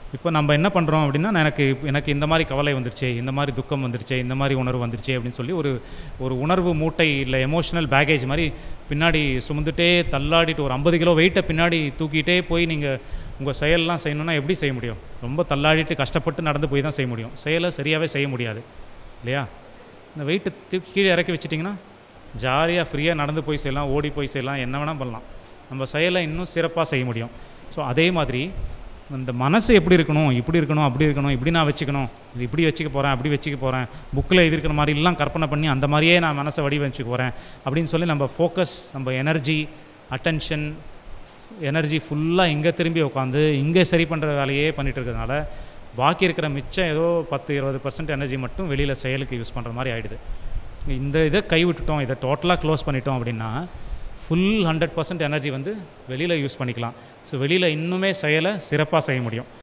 இப்போ நம்ம என்ன பண்ணுறோம் அப்படின்னா எனக்கு எனக்கு இந்த மாதிரி கவலை வந்துருச்சு இந்த மாதிரி துக்கம் வந்துருச்சு இந்த மாதிரி உணர்வு வந்துருச்சு அப்படின்னு சொல்லி ஒரு ஒரு உணர்வு மூட்டை இல்லை எமோஷனல் பேகேஜ் மாதிரி பின்னாடி சுமந்துட்டே தள்ளாடிட்டு ஒரு ஐம்பது கிலோ வெயிட்டை பின்னாடி தூக்கிட்டே போய் நீங்கள் உங்கள் செயல்லாம் செய்யணும்னா எப்படி செய்ய முடியும் ரொம்ப தள்ளாடிட்டு கஷ்டப்பட்டு நடந்து போய் தான் செய்ய முடியும் செயலை சரியாகவே செய்ய முடியாது இல்லையா இந்த வெயிட்டை தூக்கி கீழே இறக்கி வச்சிட்டிங்கன்னா ஜாலியாக ஃப்ரீயாக நடந்து போய் செய்யலாம் ஓடி போய் செய்யலாம் என்ன வேணால் பண்ணலாம் நம்ம செயலை இன்னும் சிறப்பாக செய்ய முடியும் ஸோ அதே மாதிரி இந்த மனசு எப்படி இருக்கணும் இப்படி இருக்கணும் அப்படி இருக்கணும் இப்படி நான் வச்சுக்கணும் இது இப்படி வச்சுக்க போகிறேன் அப்படி வச்சுக்க போகிறேன் புக்கில் எழுதியிருக்கிற மாதிரிலாம் கற்பனை பண்ணி அந்த மாதிரியே நான் மனசை வடிவமைச்சுக்க போகிறேன் அப்படின்னு சொல்லி நம்ம ஃபோக்கஸ் நம்ம எனர்ஜி அட்டென்ஷன் எனர்ஜி ஃபுல்லாக இங்கே திரும்பி உட்காந்து இங்கே சரி பண்ணுற வேலையே பண்ணிட்டு இருக்கிறதுனால பாக்கி இருக்கிற மிச்சம் ஏதோ பத்து இருபது பர்சன்ட் எனர்ஜி மட்டும் வெளியில் செயலுக்கு யூஸ் பண்ணுற மாதிரி ஆகிடுது இந்த இதை கை விட்டுட்டோம் இதை டோட்டலாக க்ளோஸ் பண்ணிட்டோம் அப்படின்னா ஃபுல் ஹண்ட்ரட் பர்சன்ட் எனர்ஜி வந்து வெளியில் யூஸ் பண்ணிக்கலாம் ஸோ வெளியில் இன்னுமே செயலை சிறப்பாக செய்ய முடியும்